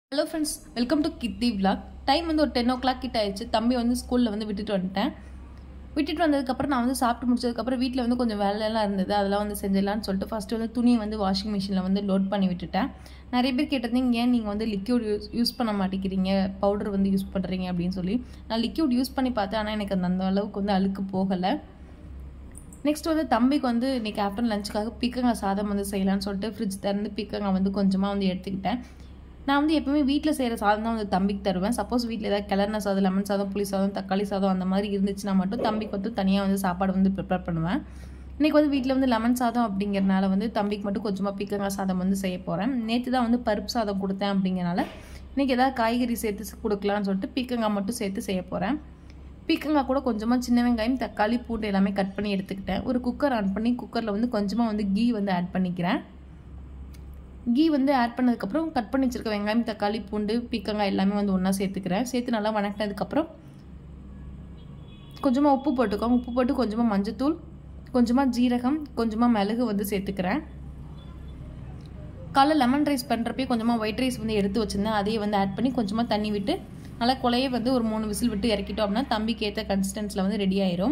hello friends welcome to Kithi vlog time வந்து ஒரு ten ஓ clock கிட்ட ஆயிடுச்சு தம்பி வந்து ஸ்கூலில் வந்து விட்டுட்டு வந்துட்டேன் விட்டுட்டு வந்ததுக்கப்புறம் நான் வந்து சாப்பிட்டு முடிச்சதுக்கப்புறம் வீட்டில் வந்து கொஞ்சம் வேலையெல்லாம் இருந்தது அதெல்லாம் வந்து செஞ்சிடலாம்னு சொல்லிட்டு ஃபஸ்ட்டு வந்து துணியை வந்து வாஷிங் மிஷினில் வந்து லோட் பண்ணி விட்டுட்டேன் நிறைய பேர் கேட்டிருந்தீங்க ஏன் நீங்கள் வந்து லிக்யூட் யூஸ் யூஸ் பண்ண மாட்டேங்கிறீங்க பவுடர் வந்து யூஸ் பண்ணுறீங்க அப்படின்னு சொல்லி நான் லிக்யூட் யூஸ் பண்ணி பார்த்தேன் ஆனால் எனக்கு அந்த அந்த அளவுக்கு வந்து அழுக்கு போகலை நெக்ஸ்ட் வந்து தம்பிக்கு வந்து இன்னைக்கு ஆஃப்டர்நூன் லஞ்சுக்காக பிக்கங்காய் சாதம் வந்து செய்யலாம்னு சொல்லிட்டு ஃப்ரிட்ஜ் திறந்து பிக்கங்காய் வந்து கொஞ்சமாக வந்து எடுத்துக்கிட்டேன் நான் வந்து எப்பவுமே வீட்டில் செய்கிற சாதம் தான் வந்து தம்பிக்கு தருவேன் சப்போஸ் வீட்டில் ஏதாவது கிளறின சாதம் லெமன் சாதம் புளி சாதம் தக்காளி சாதம் அந்த மாதிரி இருந்துச்சுன்னா மட்டும் தம்பிக்கு வந்து தனியாக வந்து சாப்பாடு வந்து ப்ரிப்பேர் பண்ணுவேன் இன்றைக்கி வந்து வீட்டில் வந்து லெமன் சாதம் அப்படிங்கிறனால வந்து தம்பிக்கு மட்டும் கொஞ்சமாக பிக்கங்காய் சாதம் வந்து செய்ய போகிறேன் நேற்று தான் வந்து பருப்பு சாதம் கொடுத்தேன் அப்படிங்கிறனால இன்றைக்கி ஏதாவது காய்கறி சேர்த்து கொடுக்கலான்னு சொல்லிட்டு பிக்கங்காய் மட்டும் சேர்த்து செய்ய போகிறேன் பீக்கங்காய் கூட கொஞ்சமாக சின்ன வெங்காயம் தக்காளி பூண்டு எல்லாமே கட் பண்ணி எடுத்துக்கிட்டேன் ஒரு குக்கர் ஆன் பண்ணி குக்கரில் வந்து கொஞ்சமாக வந்து கீ வந்து ஆட் பண்ணிக்கிறேன் கீ வந்து ஆட் பண்ணதுக்கப்புறம் கட் பண்ணி வச்சிருக்க வெங்காயம் தக்காளி பூண்டு பீக்கங்காய் எல்லாமே வந்து ஒன்றா சேர்த்துக்கிறேன் சேர்த்து நல்லா வணக்கினதுக்கப்புறம் கொஞ்சமாக உப்பு போட்டுக்கோங்க உப்பு போட்டு கொஞ்சமாக மஞ்சத்தூள் கொஞ்சமாக ஜீரகம் கொஞ்சமாக மிளகு வந்து சேர்த்துக்கிறேன் காலைல லெமன் ரைஸ் பண்ணுறப்பே கொஞ்சமாக ஒயிட் ரைஸ் வந்து எடுத்து வச்சுருந்தேன் அதையே வந்து ஆட் பண்ணி கொஞ்சமாக தண்ணி விட்டு நல்லா கொலையே வந்து ஒரு மூணு விசில் விட்டு இறக்கிட்டோம் அப்படின்னா தம்பிக்கு ஏற்ற கன்சிஸ்டன்ஸில் வந்து ரெடி ஆயிரும்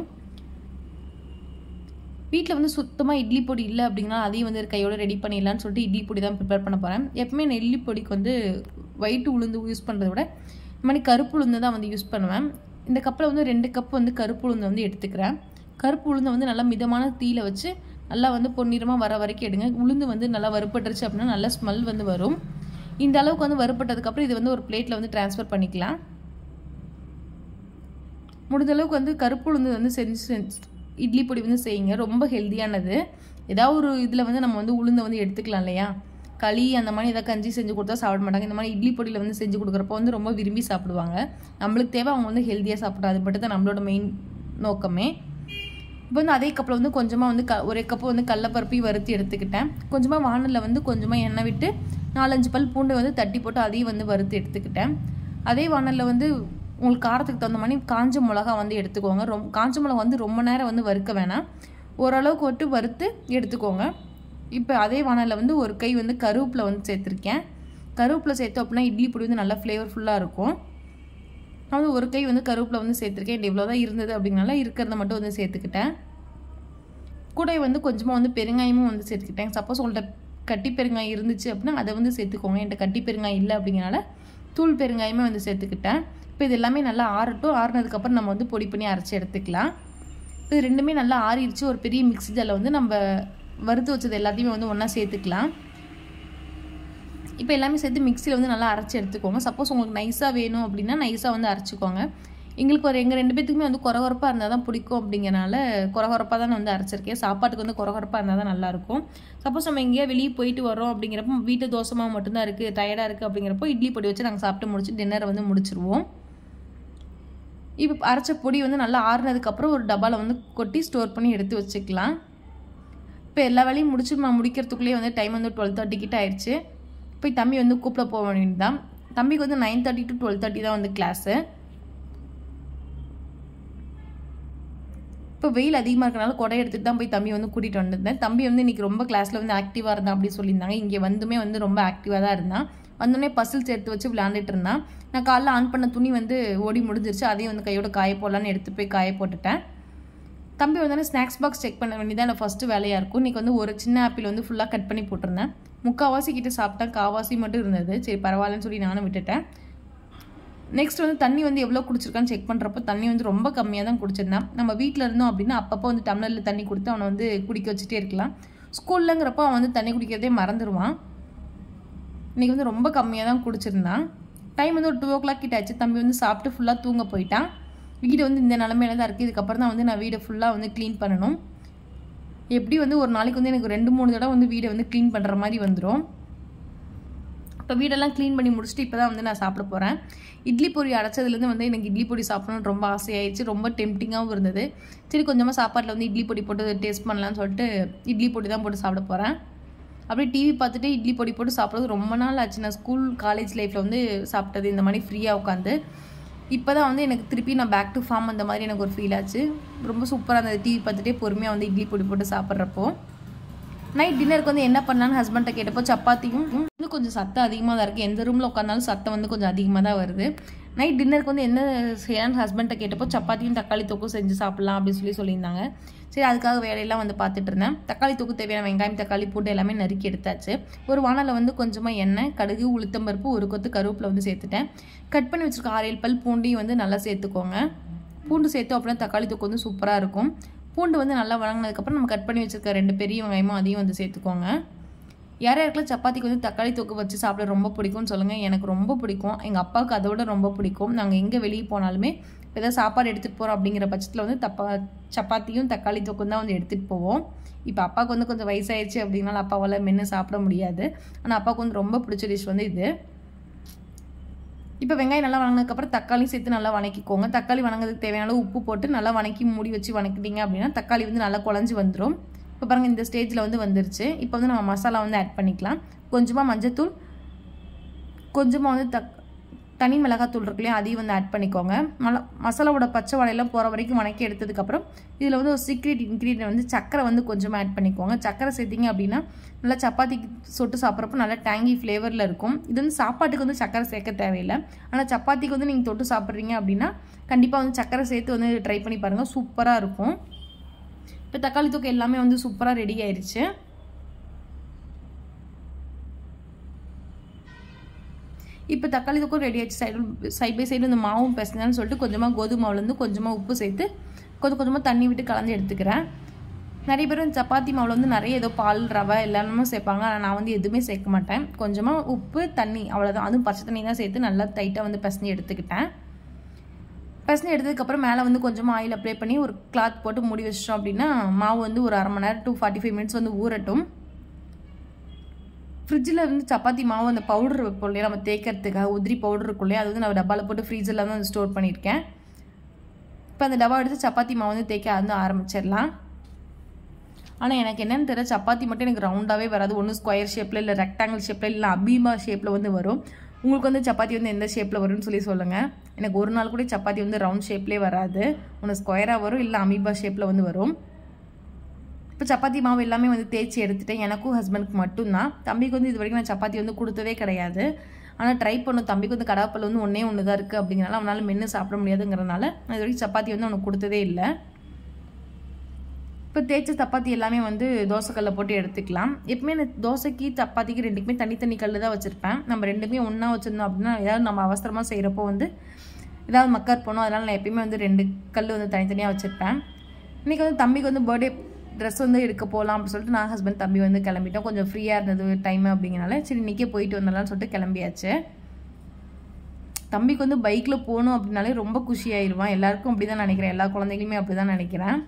வீட்டில் வந்து சுத்தமாக இட்லி பொடி இல்லை அப்படின்னா அதையும் வந்து கையோட ரெடி பண்ணிடலான்னு சொல்லிட்டு இட்லி பொடி தான் ப்ரிப்பேர் பண்ண போகிறேன் எப்பவுமே நான் இட்லி பொடிக்கு வந்து ஒயிட்டு உளுந்து யூஸ் பண்ணுறத விட இந்த மாதிரி கருப்பு உளுந்து தான் வந்து யூஸ் பண்ணுவேன் இந்த கப்பில் வந்து ரெண்டு கப் வந்து கருப்பு உளுந்து வந்து எடுத்துக்கிறேன் கருப்பு உளுந்தை வந்து நல்லா மிதமான தீயில வச்சு நல்லா வந்து பொன்னிறமாக வர வரைக்கும் எடுங்க உளுந்து வந்து நல்லா வறுப்பட்டுருச்சு அப்படின்னா நல்ல ஸ்மெல் வந்து வரும் இந்த அளவுக்கு வந்து வறுப்பட்டதுக்கப்புறம் இது வந்து ஒரு பிளேட்டில் வந்து ட்ரான்ஸ்ஃபர் பண்ணிக்கலாம் முடிஞ்ச அளவுக்கு வந்து கருப்பு உளுந்து வந்து செஞ்சு செஞ்சு இட்லி பொடி வந்து செய்யுங்க ரொம்ப ஹெல்த்தியானது ஏதாவது ஒரு இதில் வந்து நம்ம வந்து உளுந்தை வந்து எடுத்துக்கலாம் இல்லையா களி அந்த மாதிரி ஏதாவது கஞ்சி செஞ்சு கொடுத்தா சாப்பிட மாட்டாங்க இந்த மாதிரி இட்லி பொடியில் வந்து செஞ்சு கொடுக்குறப்போ வந்து ரொம்ப விரும்பி சாப்பிடுவாங்க நம்மளுக்கு தேவை அவங்க வந்து ஹெல்த்தியாக சாப்பிட்றது அது மட்டும் தான் நம்மளோட மெயின் நோக்கமே இப்போ வந்து அதே கப்பில் வந்து கொஞ்சமாக வந்து க ஒரே கப்பு வந்து கடலப்பருப்பையும் வறுத்து எடுத்துக்கிட்டேன் கொஞ்சமாக வானலில் வந்து கொஞ்சமாக எண்ணெய் விட்டு நாலஞ்சு பல் பூண்டை வந்து தட்டி போட்டு அதையும் வந்து வறுத்து எடுத்துக்கிட்டேன் அதே வானலில் வந்து உங்களுக்கு காரத்துக்கு தகுந்த மாதிரி காஞ்ச மிளகா வந்து எடுத்துக்கோங்க ரொம்ப காஞ்ச மிளகா வந்து ரொம்ப நேரம் வந்து வறுக்க வேணாம் ஓரளவுக்கு விட்டு வறுத்து எடுத்துக்கோங்க இப்போ அதே வானலில் வந்து ஒரு கை வந்து கருவேப்பிலை வந்து சேர்த்துருக்கேன் கருவேப்பிலை சேர்த்தோம் அப்படின்னா இட்லி பொடி வந்து நல்லா ஃப்ளேவர்ஃபுல்லாக இருக்கும் நான் வந்து ஒரு கை வந்து கருவேப்பிலை வந்து சேர்த்துருக்கேன் இவ்வளோ தான் இருந்தது அப்படிங்கனால இருக்கிறத மட்டும் வந்து சேர்த்துக்கிட்டேன் கூட வந்து கொஞ்சமாக வந்து பெருங்காயமும் வந்து சேர்த்துக்கிட்டேன் சப்போஸ் உங்கள்கிட்ட கட்டி பெருங்காயம் இருந்துச்சு அப்படின்னா அதை வந்து சேர்த்துக்கோங்க என்கிட்ட கட்டி பெருங்காயம் இல்லை அப்படிங்கிறனால தூள் பெருங்காயமே வந்து சேர்த்துக்கிட்டேன் இப்போ இது எல்லாமே நல்லா ஆறட்டும் ஆறுனதுக்கப்புறம் நம்ம வந்து பொடி பண்ணி அரைச்சி எடுத்துக்கலாம் இது ரெண்டுமே நல்லா ஆறிடுச்சு ஒரு பெரிய மிக்ஸி ஜாரில் வந்து நம்ம வறுத்து வச்சது எல்லாத்தையுமே வந்து ஒன்றா சேர்த்துக்கலாம் இப்போ எல்லாமே சேர்த்து மிக்சியில் வந்து நல்லா அரைச்சி எடுத்துக்கோங்க சப்போஸ் உங்களுக்கு நைஸாக வேணும் அப்படின்னா நைஸாக வந்து அரைச்சிக்கோங்க எங்களுக்கு ஒரு எங்கள் ரெண்டு பேத்துக்குமே வந்து குறகுறப்பாக இருந்தால் தான் பிடிக்கும் அப்படிங்கிறனால குறகுறப்பாக தான் நான் வந்து அரைச்சிருக்கேன் சாப்பாட்டுக்கு வந்து குறகுறப்பாக இருந்தால் தான் நல்லாயிருக்கும் சப்போஸ் நம்ம எங்கேயா வெளியே போயிட்டு வரோம் அப்படிங்கிறப்ப வீட்டு தோசமாக மட்டும்தான் இருக்குது டயர்டாக இருக்குது அப்படிங்கிறப்போ இட்லி பொடி வச்சு நாங்கள் சாப்பிட்டு முடிச்சு டின்னரை வந்து முடிச்சிருவோம் இப்போ அரைச்ச பொடி வந்து நல்லா ஆறுனதுக்கப்புறம் ஒரு டப்பாவில் வந்து கொட்டி ஸ்டோர் பண்ணி எடுத்து வச்சுக்கலாம் இப்போ எல்லா வேலையும் முடிச்சு நான் முடிக்கிறதுக்குள்ளேயே வந்து டைம் வந்து டுவெல் தேர்ட்டி கிட்ட ஆயிடுச்சு போய் தம்பி வந்து கூப்பிட போக வேண்டியதுதான் தம்பிக்கு வந்து nine thirty to twelve thirty தான் வந்து கிளாஸு இப்போ வெயில் அதிகமாக இருக்கனால கொடை எடுத்துகிட்டு தான் போய் தம்பி வந்து கூட்டிகிட்டு வந்திருந்தேன் தம்பி வந்து இன்றைக்கி ரொம்ப கிளாஸில் வந்து ஆக்டிவாக இருந்தான் அப்படி சொல்லியிருந்தாங்க இங்கே வந்துமே வந்து ரொம்ப ஆக்டிவாக தான் இருந்தான் வந்தோடனே பசில் சேர்த்து வச்சு விளையாண்டுட்டு இருந்தான் நான் காலைல ஆன் பண்ண துணி வந்து ஓடி முடிஞ்சிருச்சு அதையும் வந்து கையோட காய போடலான்னு எடுத்து போய் காய போட்டுட்டேன் தம்பி வந்தோடனே ஸ்நாக்ஸ் பாக்ஸ் செக் பண்ண வேண்டியதான் எனக்கு ஃபஸ்ட்டு வேலையாக இருக்கும் இன்றைக்கி வந்து ஒரு சின்ன ஆப்பிள் வந்து ஃபுல்லாக கட் பண்ணி போட்டிருந்தேன் முக்கால்வாசி கிட்ட சாப்பிட்டேன் காவாசி மட்டும் இருந்தது சரி பரவாயில்லன்னு சொல்லி நானும் விட்டுட்டேன் நெக்ஸ்ட் வந்து தண்ணி வந்து எவ்வளோ குடிச்சிருக்கான்னு செக் பண்ணுறப்போ தண்ணி வந்து ரொம்ப கம்மியாக தான் குடிச்சிருந்தான் நம்ம வீட்டில் இருந்தோம் அப்படின்னா அப்பப்போ வந்து டம்ளரில் தண்ணி கொடுத்து அவனை வந்து குடிக்க வச்சுட்டே இருக்கலாம் ஸ்கூல்லங்கிறப்போ அவன் வந்து தண்ணி குடிக்கிறதே மறந்துடுவான் இன்றைக்கி வந்து ரொம்ப கம்மியாக தான் குடிச்சிருந்தான் டைம் வந்து ஒரு டூ ஓ கிளாக் கிட்ட ஆச்சு தம்பி வந்து சாப்பிட்டு ஃபுல்லாக தூங்க போயிட்டான் வீடு வந்து இந்த நிலமையில தான் இருக்குது இதுக்கப்புறம் தான் வந்து நான் வீடை ஃபுல்லாக வந்து க்ளீன் பண்ணணும் எப்படி வந்து ஒரு நாளைக்கு வந்து எனக்கு ரெண்டு மூணு தடவை வந்து வீடை வந்து க்ளீன் பண்ணுற மாதிரி வந்துடும் இப்போ வீடெல்லாம் க்ளீன் பண்ணி முடிச்சுட்டு இப்போ தான் வந்து நான் சாப்பிட போகிறேன் இட்லி பொடி அடைச்சதுலேருந்து வந்து எனக்கு இட்லி பொடி சாப்பிடணும்னு ரொம்ப ஆசையாயிடுச்சு ரொம்ப டெம்டிங்காகவும் இருந்தது சரி கொஞ்சமாக சாப்பாட்டில் வந்து இட்லி பொடி போட்டு டேஸ்ட் பண்ணலான்னு சொல்லிட்டு இட்லி பொடி தான் போட்டு சாப்பிட போகிறேன் அப்படியே டிவி பார்த்துட்டு இட்லி பொடி போட்டு சாப்பிட்றது ரொம்ப நாள் ஆச்சு நான் ஸ்கூல் காலேஜ் லைஃப்பில் வந்து சாப்பிட்டது இந்த மாதிரி ஃப்ரீயாக உட்காந்து இப்போ தான் வந்து எனக்கு திருப்பி நான் பேக் டு ஃபார்ம் அந்த மாதிரி எனக்கு ஒரு ஃபீல் ஆச்சு ரொம்ப சூப்பராக இருந்தது டிவி பார்த்துட்டே பொறுமையாக வந்து இட்லி பொடி போட்டு சாப்பிட்றப்போ நைட் டின்னருக்கு வந்து என்ன பண்ணலான்னு ஹஸ்பண்ட்டை கேட்டப்போ சப்பாத்தியும் வந்து கொஞ்சம் சத்தம் அதிகமாக தான் இருக்குது எந்த ரூமில் உட்காந்தாலும் சத்தம் வந்து கொஞ்சம் அதிகமாக தான் வருது நைட் டின்னருக்கு வந்து என்ன செய்யலான்னு ஹஸ்பண்ட்டை கேட்டப்போ சப்பாத்தியும் தக்காளி தொக்கும் செஞ்சு சாப்பிட்லாம் அப்படின்னு சொல்லி சொல்லியிருந்தாங்க சரி அதுக்காக வேலையெல்லாம் வந்து பார்த்துட்டு இருந்தேன் தக்காளி தொக்கு தேவையான வெங்காயம் தக்காளி பூண்டு எல்லாமே நறுக்கி எடுத்தாச்சு ஒரு வானலில் வந்து கொஞ்சமாக எண்ணெய் கடுகு உளுத்தம்பருப்பு ஒரு கொத்து கருவேப்பிலை வந்து சேர்த்துட்டேன் கட் பண்ணி வச்சுருக்க ஆறு ஏழு பல் பூண்டையும் வந்து நல்லா சேர்த்துக்கோங்க பூண்டு சேர்த்து அப்படின்னா தக்காளி தொக்கு வந்து சூப்பராக இருக்கும் பூண்டு வந்து நல்லா வழங்கினதுக்கப்புறம் நம்ம கட் பண்ணி வச்சுருக்க ரெண்டு பெரிய வெங்காயமும் அதையும் வந்து சேர்த்துக்கோங்க யார் யாருக்கெல்லாம் சப்பாத்திக்கு வந்து தக்காளி தொக்கு வச்சு சாப்பிட ரொம்ப பிடிக்கும்னு சொல்லுங்கள் எனக்கு ரொம்ப பிடிக்கும் எங்கள் அப்பாவுக்கு அதோட ரொம்ப பிடிக்கும் நாங்கள் எங்கே வெளியே போனாலுமே ஏதாவது சாப்பாடு எடுத்துகிட்டு போகிறோம் அப்படிங்கிற பட்சத்தில் வந்து தப்பா சப்பாத்தியும் தக்காளி தொக்கும் தான் வந்து எடுத்துகிட்டு போவோம் இப்போ அப்பாவுக்கு வந்து கொஞ்சம் வயசாயிடுச்சு அப்படின்னால அப்பாவால் மென்று சாப்பிட முடியாது ஆனால் அப்பாவுக்கு வந்து ரொம்ப பிடிச்ச டிஷ் வந்து இது இப்போ வெங்காயம் நல்லா வணங்கினதுக்கப்புறம் தக்காளி சேர்த்து நல்லா வணக்கிக்கோங்க தக்காளி வணங்குறதுக்கு தேவையான அளவு உப்பு போட்டு நல்லா வணக்கி மூடி வச்சு வணக்கிட்டீங்க அப்படின்னா தக்காளி வந்து நல்லா குழஞ்சி வந்துடும் இப்போ பாருங்கள் இந்த ஸ்டேஜில் வந்து வந்துருச்சு இப்போ வந்து நம்ம மசாலா வந்து ஆட் பண்ணிக்கலாம் கொஞ்சமாக மஞ்சத்தூள் கொஞ்சமாக வந்து தக் தனி மிளகாத்தூள் இருக்கு இல்லையா அதையும் வந்து ஆட் பண்ணிக்கோங்க மல மசாலாவோட பச்சை வாழையெல்லாம் போகிற வரைக்கும் வணக்கி எடுத்ததுக்கப்புறம் இதில் வந்து ஒரு சீக்ரெட் இன்க்ரீடியன்ட் வந்து சக்கரை வந்து கொஞ்சமாக ஆட் பண்ணிக்கோங்க சக்கரை சேர்த்திங்க அப்படின்னா நல்லா சப்பாத்திக்கு சொட்டு சாப்பிட்றப்போ நல்லா டேங்கி ஃப்ளேவரில் இருக்கும் இது வந்து சாப்பாட்டுக்கு வந்து சக்கரை சேர்க்க தேவையில்லை ஆனால் சப்பாத்திக்கு வந்து நீங்கள் தொட்டு சாப்பிட்றீங்க அப்படின்னா கண்டிப்பாக வந்து சக்கரை சேர்த்து வந்து ட்ரை பண்ணி பாருங்கள் சூப்பராக இருக்கும் இப்போ தக்காளி தொக்கு எல்லாமே வந்து சூப்பராக ரெடி ஆயிடுச்சு இப்போ தக்காளி தொக்கும் ரெடி ஆச்சு சைடு சைட் பை சைடு இந்த மாவும் பிசைஞ்சான்னு சொல்லிட்டு கொஞ்சமாக கோதுமை மாவுலேருந்து கொஞ்சமாக உப்பு சேர்த்து கொஞ்சம் கொஞ்சமாக தண்ணி விட்டு கலந்து எடுத்துக்கிறேன் நிறைய பேர் இந்த சப்பாத்தி மாவில் வந்து நிறைய ஏதோ பால் ரவை எல்லாமே சேர்ப்பாங்க ஆனால் நான் வந்து எதுவுமே சேர்க்க மாட்டேன் கொஞ்சமாக உப்பு தண்ணி அவ்வளோதான் அதுவும் பச்சை தண்ணி தான் சேர்த்து நல்லா டைட்டாக வந்து பிசைஞ்சு எடுத்துக்கிட்டேன் பிசைஞ்சு எடுத்ததுக்கப்புறம் மேலே வந்து கொஞ்சமாக ஆயில் அப்ளை பண்ணி ஒரு கிளாத் போட்டு மூடி வச்சிட்டோம் அப்படின்னா மாவு வந்து ஒரு அரை மணி நேரம் டூ ஃபார்ட்டி ஃபைவ் மினிட்ஸ் வந்து ஊறட்டும் ஃப்ரிட்ஜில் வந்து சப்பாத்தி மாவு அந்த பவுடர் வைப்போம் இல்லையா நம்ம தேய்க்கிறதுக்காக உதிரி பவுடர் இருக்கும் இல்லையா அது வந்து நான் டப்பாவில் போட்டு ஃப்ரீசரில் தான் வந்து ஸ்டோர் பண்ணியிருக்கேன் இப்போ அந்த டப்பா எடுத்து சப்பாத்தி மாவு வந்து தேய்க்க வந்து ஆரம்பிச்சிடலாம் ஆனால் எனக்கு என்னென்னு தெரியல சப்பாத்தி மட்டும் எனக்கு ரவுண்டாகவே வராது ஒன்று ஸ்கொயர் ஷேப்பில் இல்லை ரெக்டாங்கிள் ஷேப்பில் இல்லை அபீமா ஷேப்பில் வந்து வரும் உங்களுக்கு வந்து சப்பாத்தி வந்து எந்த ஷேப்பில் வரும்னு சொல்லி சொல்லுங்கள் எனக்கு ஒரு நாள் கூட சப்பாத்தி வந்து ரவுண்ட் ஷேப்லேயே வராது ஒன்று ஸ்கொயராக வரும் இல்லை அமீபா ஷேப்பில் வந்து வரும் இப்போ சப்பாத்தி மாவு எல்லாமே வந்து தேய்ச்சி எடுத்துட்டேன் எனக்கும் ஹஸ்பண்டுக்கு மட்டும்தான் தம்பிக்கு வந்து இது வரைக்கும் நான் சப்பாத்தி வந்து கொடுத்ததே கிடையாது ஆனால் ட்ரை பண்ணும் தம்பிக்கு வந்து கடாப்பல் வந்து ஒன்றே ஒன்று தான் இருக்குது அப்படிங்கிறனால அவனால் மென்று சாப்பிட முடியாதுங்கிறனால நான் இது வரைக்கும் சப்பாத்தி வந்து அவனுக்கு கொடுத்ததே இல்லை இப்போ தேய்ச்ச சப்பாத்தி எல்லாமே வந்து தோசைக்கல்ல போட்டு எடுத்துக்கலாம் எப்பவுமே இந்த தோசைக்கு சப்பாத்திக்கு ரெண்டுக்குமே தனித்தனி கல் தான் வச்சுருப்பேன் நம்ம ரெண்டுமே ஒன்றா வச்சுருந்தோம் அப்படின்னா ஏதாவது நம்ம அவசரமாக செய்கிறப்போ வந்து ஏதாவது மக்கர் போனோம் அதனால் நான் எப்பயுமே வந்து ரெண்டு கல் வந்து தனித்தனியாக வச்சுருப்பேன் இன்றைக்கி வந்து தம்பிக்கு வந்து பர்த்டே ட்ரெஸ் வந்து எடுக்க போகலாம் அப்படின்னு சொல்லிட்டு நான் ஹஸ்பண்ட் தம்பி வந்து கிளம்பிட்டோம் கொஞ்சம் ஃப்ரீயாக இருந்தது டைம் அப்படிங்கிறனால சரி இன்றைக்கே போயிட்டு வந்துடலாம்னு சொல்லிட்டு கிளம்பியாச்சு தம்பிக்கு வந்து பைக்கில் போகணும் அப்படின்னாலே ரொம்ப குஷி ஆயிடுவான் எல்லாருக்கும் அப்படி தான் நினைக்கிறேன் எல்லா குழந்தைகளுமே அப்படி தான் நினைக்கிறேன்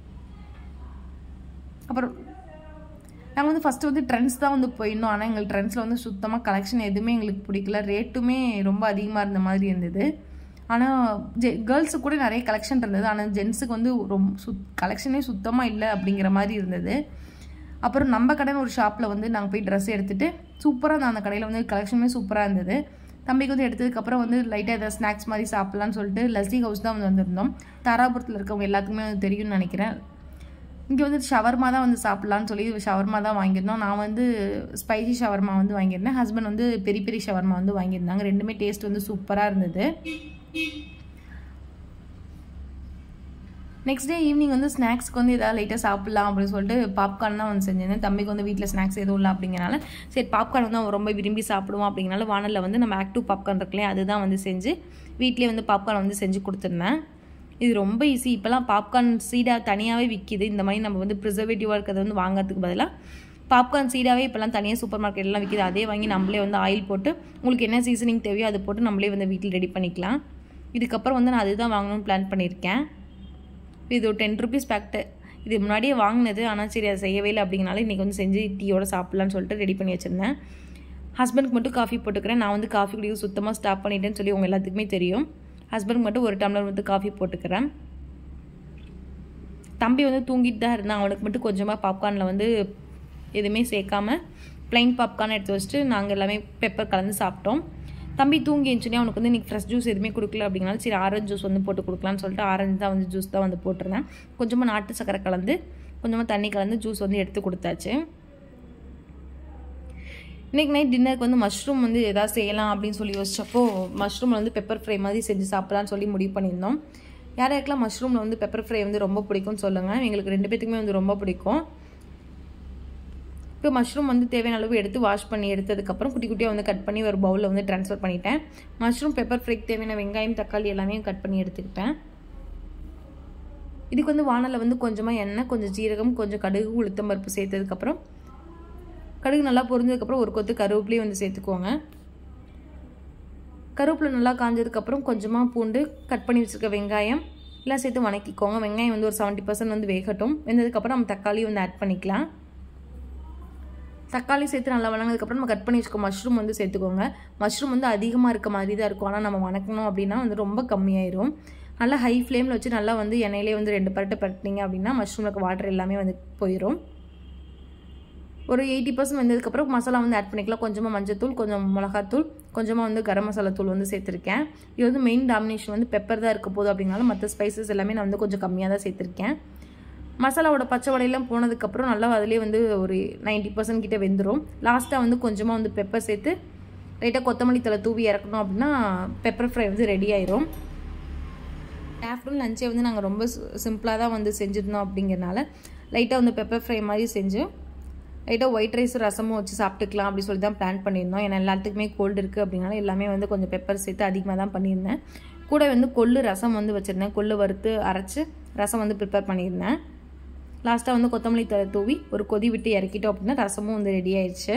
அப்புறம் நாங்கள் வந்து ஃபஸ்ட்டு வந்து ட்ரெண்ட்ஸ் தான் வந்து போயிருந்தோம் ஆனால் எங்களுக்கு ட்ரெண்ட்ஸில் வந்து சுத்தமாக கலெக்ஷன் எதுவுமே எங்களுக்கு பிடிக்கல ரேட்டுமே ரொம்ப அதிகமாக இருந்த மாதிரி இருந்தது ஆனால் ஜெ கேர்ள்ஸுக்கு கூட நிறைய கலெக்ஷன் இருந்தது ஆனால் ஜென்ஸுக்கு வந்து ரொம்ப சுத் கலெக்ஷனே சுத்தமாக இல்லை அப்படிங்கிற மாதிரி இருந்தது அப்புறம் நம்ம கடைன்னு ஒரு ஷாப்பில் வந்து நாங்கள் போய் ட்ரெஸ் எடுத்துகிட்டு சூப்பராக இருந்தது அந்த கடையில் வந்து கலெக்ஷனுமே சூப்பராக இருந்தது தம்பிக்கு வந்து எடுத்ததுக்கப்புறம் வந்து லைட்டாக ஏதாவது ஸ்நாக்ஸ் மாதிரி சாப்பிட்லான்னு சொல்லிட்டு லஸ்ஸி ஹவுஸ் தான் வந்து வந்திருந்தோம் தாராபுரத்தில் இருக்கவங்க எல்லாத்துக்குமே வந்து தெரியும்னு நினைக்கிறேன் இங்கே வந்து ஷவர்மா தான் வந்து சாப்பிட்லான்னு சொல்லி ஷவர்மா தான் வாங்கியிருந்தோம் நான் வந்து ஸ்பைசி ஷவர்மா வந்து வாங்கியிருந்தேன் ஹஸ்பண்ட் வந்து பெரிய பெரிய ஷவர்மா வந்து வாங்கியிருந்தாங்க ரெண்டுமே டேஸ்ட் வந்து சூப்பராக இருந்தது நெக்ஸ்ட் டே ஈவினிங் வந்து ஸ்நாக்ஸ்க்கு வந்து எதாவது லைட்டாக சாப்பிட்லாம் அப்படின்னு சொல்லிட்டு பாப்கார்ன் தான் வந்து செஞ்சிருந்தேன் தம்பிக்கு வந்து வீட்டில் ஸ்நாக்ஸ் எதுவும் இல்லை அப்படிங்கிறனால சரி பாப்கார்ன் வந்து அவன் ரொம்ப விரும்பி சாப்பிடுவான் அப்படிங்கிறனால வானலில் வந்து நம்ம ஆக்டிவ் பாப்கார்ன் இருக்குல்லையே அதுதான் வந்து செஞ்சு வீட்லேயே வந்து பாப்கார்ன் வந்து செஞ்சு கொடுத்துருந்தேன் இது ரொம்ப ஈஸி இப்போலாம் பாப்கார்ன் சீடாக தனியாகவே விற்கிது இந்த மாதிரி நம்ம வந்து ப்ரிசர்வேட்டிவாக இருக்கிறத வந்து வாங்குறதுக்கு பதிலாக பாப்கார்ன் சீடாகவே இப்போலாம் தனியாக சூப்பர் மார்க்கெட்லாம் விற்கிது அதே வாங்கி நம்மளே வந்து ஆயில் போட்டு உங்களுக்கு என்ன சீசனிங் தேவையோ அதை போட்டு நம்மளே வந்து வீட்டில் ரெடி பண்ணிக்கலாம் இதுக்கப்புறம் வந்து நான் அதுதான் வாங்கணும்னு பிளான் பண்ணியிருக்கேன் இது ஒரு டென் ருபீஸ் பேக்ட்டு இது முன்னாடியே வாங்கினது ஆனால் சரி அதை செய்யவே இல்லை அப்படிங்கனால இன்றைக்கி வந்து செஞ்சு டீயோட சாப்பிட்லான்னு சொல்லிட்டு ரெடி பண்ணி வச்சுருந்தேன் ஹஸ்பண்டுக்கு மட்டும் காஃபி போட்டுக்கிறேன் நான் வந்து காஃபி குடிக்க சுத்தமாக ஸ்டாப் பண்ணிட்டேன்னு சொல்லி உங்கள் எல்லாத்துக்குமே தெரியும் ஹஸ்பண்டுக்கு மட்டும் ஒரு டம்ளர் வந்து காஃபி போட்டுக்கிறேன் தம்பி வந்து தூங்கிட்டு தான் இருந்தான் அவனுக்கு மட்டும் கொஞ்சமாக பாப்கார்னில் வந்து எதுவுமே சேர்க்காம ப்ளைன் பாப்கார்ன் எடுத்து வச்சுட்டு நாங்கள் எல்லாமே பெப்பர் கலந்து சாப்பிட்டோம் தம்பி தூங்கி இருந்துச்சுனே அவனுக்கு வந்து இன்றைக்கி ஃப்ரெஷ் ஜூஸ் எதுவுமே கொடுக்கல அப்படிங்கனால சரி ஆரஞ்சு ஜூஸ் வந்து போட்டு கொடுக்கலான்னு சொல்லிட்டு ஆரஞ்சு தான் வந்து ஜூஸ் தான் வந்து போட்டிருந்தேன் கொஞ்சமாக நாட்டு சக்கரை கலந்து கொஞ்சமாக தண்ணி கலந்து ஜூஸ் வந்து எடுத்து கொடுத்தாச்சு இன்றைக்கி நைட் டின்னருக்கு வந்து மஷ்ரூம் வந்து எதாவது செய்யலாம் அப்படின்னு சொல்லி யோசிச்சப்போ மஷ்ரூமில் வந்து பெப்பர் ஃப்ரை மாதிரி செஞ்சு சாப்பிடலான்னு சொல்லி முடிவு பண்ணியிருந்தோம் யார் யாருக்கெல்லாம் மஷ்ரூமில் வந்து பெப்பர் ஃப்ரை வந்து ரொம்ப பிடிக்கும்னு சொல்லுங்கள் எங்களுக்கு ரெண்டு பேத்துக்குமே வந்து ரொம்ப பிடிக்கும் இப்போ மஷ்ரூம் வந்து தேவையான அளவு எடுத்து வாஷ் பண்ணி எடுத்ததுக்கப்புறம் குட்டி குட்டியாக வந்து கட் பண்ணி ஒரு பவுலில் வந்து ட்ரான்ஸ்ஃபர் பண்ணிட்டேன் மஷ்ரூம் பெப்பர் ஃப்ரைக்கு தேவையான வெங்காயம் தக்காளி எல்லாமே கட் பண்ணி எடுத்துக்கிட்டேன் இதுக்கு வந்து வானலில் வந்து கொஞ்சமாக எண்ணெய் கொஞ்சம் ஜீரகம் கொஞ்சம் கடுகு உளுத்தம் பருப்பு சேர்த்ததுக்கப்புறம் கடுகு நல்லா பொரிஞ்சதுக்கப்புறம் ஒரு கொத்து கருவேப்பிலையும் வந்து சேர்த்துக்கோங்க கருவேப்பிலை நல்லா காஞ்சதுக்கப்புறம் கொஞ்சமாக பூண்டு கட் பண்ணி வச்சுருக்க வெங்காயம் எல்லாம் சேர்த்து வணக்கிக்கோங்க வெங்காயம் வந்து ஒரு செவன்ட்டி பர்சன்ட் வந்து வேகட்டும் வெந்ததுக்கப்புறம் நம்ம தக்காளி வந்து ஆட் பண்ணிக்கலாம் தக்காளி சேர்த்து நல்லா வணங்கினதுக்கப்புறம் நம்ம கட் பண்ணி வச்சுக்கோ மஷ்ரூம் வந்து சேர்த்துக்கோங்க மஷ்ரூம் வந்து அதிகமாக இருக்க மாதிரி தான் இருக்கும் ஆனால் நம்ம வணக்கணும் அப்படின்னா வந்து ரொம்ப கம்மியாயிரும் நல்லா ஹை ஃப்ளேமில் வச்சு நல்லா வந்து எண்ணெயிலே வந்து ரெண்டு பரட்டு பரட்டினீங்க அப்படின்னா மஷ்ரூமில் இருக்க வாட்டர் எல்லாமே வந்து போயிடும் ஒரு எயிட்டி பர்சன்ட் வந்ததுக்கப்புறம் மசாலா வந்து ஆட் பண்ணிக்கலாம் கொஞ்சமாக மஞ்சத்தூள் கொஞ்சம் மிளகாத்தூள் கொஞ்சமாக வந்து கரம் மசாலா தூள் வந்து சேர்த்துருக்கேன் இது வந்து மெயின் டாமினேஷன் வந்து பெப்பர் தான் இருக்க போதும் அப்படின்னால மற்ற ஸ்பைசஸ் எல்லாமே நான் வந்து கொஞ்சம் கம்மியாக தான் சேர்த்துருக்கேன் மசாலாவோட பச்சை வடையெல்லாம் போனதுக்கப்புறம் நல்லா அதிலே வந்து ஒரு நைன்ட்டி பர்சன்ட் கிட்டே வெந்துடும் லாஸ்ட்டாக வந்து கொஞ்சமாக வந்து பெப்பர் சேர்த்து லைட்டாக கொத்தமல்லி தலை தூவி இறக்கணும் அப்படின்னா பெப்பர் ஃப்ரை வந்து ரெடி ஆயிரும் ஆஃப்டர்நூன் லஞ்சே வந்து நாங்கள் ரொம்ப சிம்பிளாக தான் வந்து செஞ்சுருந்தோம் அப்படிங்கிறனால லைட்டாக வந்து பெப்பர் ஃப்ரை மாதிரி செஞ்சு லைட்டாக ஒயிட் ரைஸ் ரசமும் வச்சு சாப்பிட்டுக்கலாம் அப்படின்னு சொல்லி தான் பிளான் பண்ணியிருந்தோம் ஏன்னா எல்லாத்துக்குமே கோல்டு இருக்குது அப்படின்னால எல்லாமே வந்து கொஞ்சம் பெப்பர் சேர்த்து அதிகமாக தான் பண்ணியிருந்தேன் கூட வந்து கொள்ளு ரசம் வந்து வச்சுருந்தேன் கொள்ளு வறுத்து அரைச்சி ரசம் வந்து ப்ரிப்பேர் பண்ணியிருந்தேன் லாஸ்ட்டாக வந்து கொத்தமல்லி தலை தூவி ஒரு கொதி விட்டு இறக்கிட்டோம் அப்படின்னா ரசமும் வந்து ரெடி ஆயிடுச்சு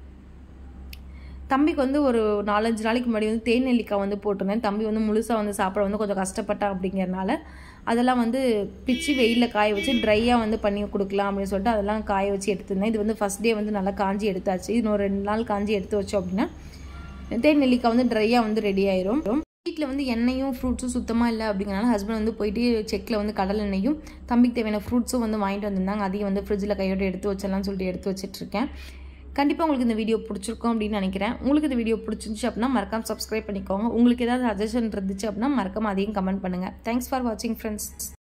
தம்பிக்கு வந்து ஒரு நாலஞ்சு நாளைக்கு முன்னாடி வந்து தேன் நெல்லிக்காய் வந்து போட்டிருந்தேன் தம்பி வந்து முழுசாக வந்து சாப்பிட வந்து கொஞ்சம் கஷ்டப்பட்டான் அப்படிங்கிறனால அதெல்லாம் வந்து பிச்சு வெயிலில் காய வச்சு ட்ரையாக வந்து பண்ணி கொடுக்கலாம் அப்படின்னு சொல்லிட்டு அதெல்லாம் காய வச்சு எடுத்துருந்தேன் இது வந்து ஃபஸ்ட் டே வந்து நல்லா காஞ்சி எடுத்தாச்சு இன்னொரு ரெண்டு நாள் காஞ்சி எடுத்து வச்சோம் அப்படின்னா தேன் நெல்லிக்காய் வந்து ட்ரையாக வந்து ரெடி ஆயிரும் வீட்டில் வந்து எண்ணெயும் ஃப்ரூட்ஸும் சுத்தமாக இல்லை அப்படிங்கிறனால ஹஸ்பண்ட் வந்து போயிட்டு செக்கில் வந்து கடல் எண்ணெயும் தம்பிக்கு தேவையான ஃப்ரூட்ஸும் வந்து வாங்கிட்டு வந்திருந்தாங்க அதையும் வந்து ஃப்ரிட்ஜில் கையோட எடுத்து வச்சிடலாம்னு சொல்லிட்டு எடுத்து வச்சிட்ருக்கேன் கண்டிப்பாக உங்களுக்கு இந்த வீடியோ பிடிச்சிருக்கும் அப்படின்னு நினைக்கிறேன் உங்களுக்கு இந்த வீடியோ பிடிச்சிருந்துச்சு அப்படின்னா மறக்காம சப்ஸ்கிரைப் பண்ணிக்கோங்க உங்களுக்கு ஏதாவது சஜஷன் இருந்துச்சு அப்படின்னா மறக்காம அதையும் கமெண்ட் பண்ணுங்கள் தேங்க்ஸ் ஃபார் வாட்சிங் ஃப்ரெண்ட்ஸ்